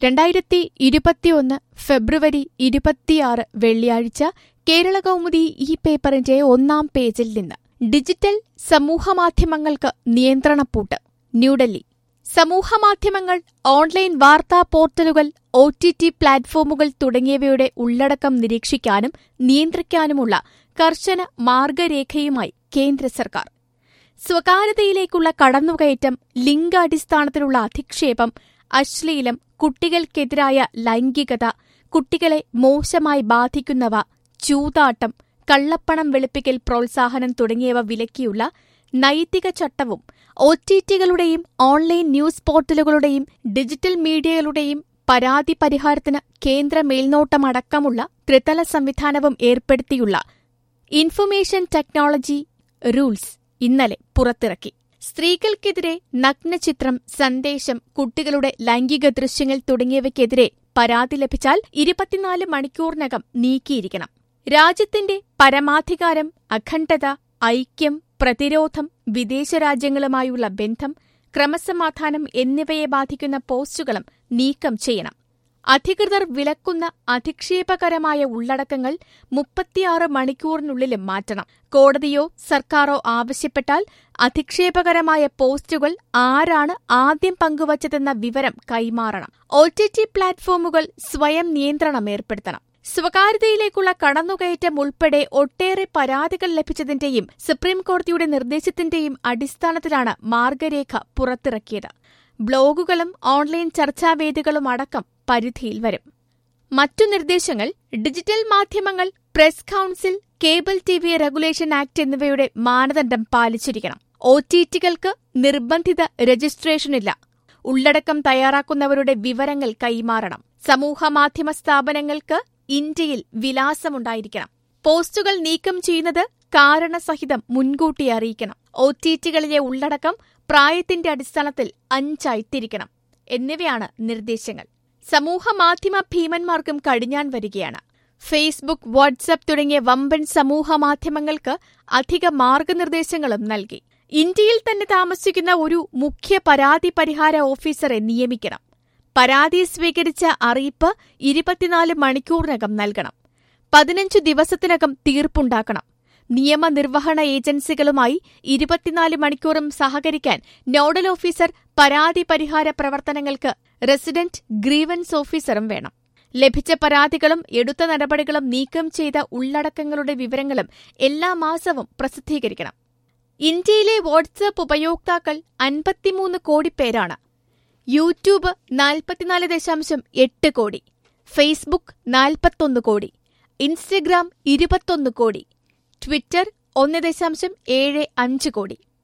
രണ്ടായിരത്തി ഇരുപത്തിയൊന്ന് ഫെബ്രുവരി ഇരുപത്തിയാറ് വെള്ളിയാഴ്ച കേരള കൗമുദി ഈ പേപ്പറിന്റെ ഒന്നാം പേജിൽ നിന്ന് ഡിജിറ്റൽ സമൂഹമാധ്യമങ്ങൾക്ക് നിയന്ത്രണപ്പൂട്ട് ന്യൂഡൽഹി സമൂഹമാധ്യമങ്ങൾ ഓൺലൈൻ വാർത്താ പോർട്ടലുകൾ ഒ ടി ടി പ്ലാറ്റ്ഫോമുകൾ തുടങ്ങിയവയുടെ ഉള്ളടക്കം നിരീക്ഷിക്കാനും നിയന്ത്രിക്കാനുമുള്ള കർശന മാർഗരേഖയുമായി കേന്ദ്ര സർക്കാർ സ്വകാര്യതയിലേക്കുള്ള കടന്നുകയറ്റം ലിംഗാടിസ്ഥാനത്തിലുള്ള അധിക്ഷേപം അശ്ലീലം കുട്ടികൾക്കെതിരായ ലൈംഗികത കുട്ടികളെ മോശമായി ബാധിക്കുന്നവ ചൂതാട്ടം കള്ളപ്പണം വെളുപ്പിക്കൽ പ്രോത്സാഹനം തുടങ്ങിയവ വിലക്കിയുള്ള നൈതിക ചട്ടവും ഒ ടി ടികളുടെയും ഓൺലൈൻ ന്യൂസ് പോർട്ടലുകളുടെയും ഡിജിറ്റൽ മീഡിയകളുടെയും പരാതി പരിഹാരത്തിന് കേന്ദ്ര മേൽനോട്ടമടക്കമുള്ള ത്രിതല സംവിധാനവും ഏർപ്പെടുത്തിയുള്ള ഇൻഫർമേഷൻ ടെക്നോളജി റൂൾസ് ഇന്നലെ പുറത്തിറക്കി സ്ത്രീകൾക്കെതിരെ നഗ്നചിത്രം സന്ദേശം കുട്ടികളുടെ ലൈംഗിക ദൃശ്യങ്ങൾ തുടങ്ങിയവയ്ക്കെതിരെ പരാതി ലഭിച്ചാൽ ഇരുപത്തിനാല് മണിക്കൂറിനകം നീക്കിയിരിക്കണം രാജ്യത്തിന്റെ പരമാധികാരം അഖണ്ഡത ഐക്യം പ്രതിരോധം വിദേശ രാജ്യങ്ങളുമായുള്ള ബന്ധം ക്രമസമാധാനം എന്നിവയെ ബാധിക്കുന്ന പോസ്റ്റുകളും നീക്കം ചെയ്യണം അധികൃതർ വിലക്കുന്ന അധിക്ഷേപകരമായ ഉള്ളടക്കങ്ങൾ മുപ്പത്തിയാറ് മണിക്കൂറിനുള്ളിലും മാറ്റണം കോടതിയോ സർക്കാരോ ആവശ്യപ്പെട്ടാൽ അധിക്ഷേപകരമായ പോസ്റ്റുകൾ ആരാണ് ആദ്യം പങ്കുവച്ചതെന്ന വിവരം കൈമാറണം ഒ ടി ടി പ്ലാറ്റ്ഫോമുകൾ സ്വയം നിയന്ത്രണം ഏർപ്പെടുത്തണം സ്വകാര്യതയിലേക്കുള്ള കടന്നുകയറ്റം ഉൾപ്പെടെ ഒട്ടേറെ പരാതികൾ ലഭിച്ചതിന്റെയും സുപ്രീംകോടതിയുടെ നിർദ്ദേശത്തിന്റെയും അടിസ്ഥാനത്തിലാണ് മാർഗരേഖ പുറത്തിറക്കിയത് ബ്ലോഗുകളും ഓൺലൈൻ ചർച്ചാവേദികളും അടക്കം പരിധിയിൽ വരും മറ്റു നിർദ്ദേശങ്ങൾ ഡിജിറ്റൽ മാധ്യമങ്ങൾ press council cable T V regulation act എന്നിവയുടെ മാനദണ്ഡം പാലിച്ചിരിക്കണം ഒ ടി ടികൾക്ക് നിർബന്ധിത രജിസ്ട്രേഷനില്ല ഉള്ളടക്കം തയ്യാറാക്കുന്നവരുടെ വിവരങ്ങൾ കൈമാറണം സമൂഹമാധ്യമ സ്ഥാപനങ്ങൾക്ക് ഇന്ത്യയിൽ വിലാസമുണ്ടായിരിക്കണം പോസ്റ്റുകൾ നീക്കം ചെയ്യുന്നത് കാരണസഹിതം മുൻകൂട്ടി അറിയിക്കണം ഒ ടി ടികളിലെ ഉള്ളടക്കം പ്രായത്തിന്റെ അടിസ്ഥാനത്തിൽ അഞ്ചായി തിരിക്കണം എന്നിവയാണ് നിർദ്ദേശങ്ങൾ സമൂഹമാധ്യമ ഭീമന്മാർക്കും കടിഞ്ഞാൻ വരികയാണ് ഫേസ്ബുക്ക് വാട്സ്ആപ്പ് തുടങ്ങിയ വമ്പൻ സമൂഹമാധ്യമങ്ങൾക്ക് അധിക മാർഗനിർദ്ദേശങ്ങളും നൽകി ഇന്ത്യയിൽ തന്നെ താമസിക്കുന്ന ഒരു മുഖ്യ പരാതി പരിഹാര ഓഫീസറെ നിയമിക്കണം പരാതി സ്വീകരിച്ച അറിയിപ്പ് ഇരുപത്തിനാല് മണിക്കൂറിനകം നൽകണം പതിനഞ്ചു ദിവസത്തിനകം തീർപ്പുണ്ടാക്കണം നിയമനിർവഹണ ഏജൻസികളുമായി ഇരുപത്തിനാല് മണിക്കൂറും സഹകരിക്കാൻ നോഡൽ ഓഫീസർ പരാതി പരിഹാര പ്രവർത്തനങ്ങൾക്ക് റെസിഡന്റ് ഗ്രീവൻസ് ഓഫീസറും വേണം ലഭിച്ച പരാതികളും എടുത്ത നടപടികളും നീക്കം ചെയ്ത ഉള്ളടക്കങ്ങളുടെ വിവരങ്ങളും എല്ലാ മാസവും പ്രസിദ്ധീകരിക്കണം ഇന്ത്യയിലെ വാട്സ്ആപ്പ് ഉപയോക്താക്കൾ അൻപത്തിമൂന്ന് കോടി പേരാണ് യൂട്യൂബ് നാൽപ്പത്തിനാല് ദശാംശം എട്ട് കോടി ഫേസ്ബുക്ക് നാൽപ്പത്തൊന്ന് കോടി ഇൻസ്റ്റഗ്രാം ഇരുപത്തൊന്ന് കോടി ട്വിറ്റർ ഒന്ന് ദശാംശം ഏഴ് അഞ്ച് കോടി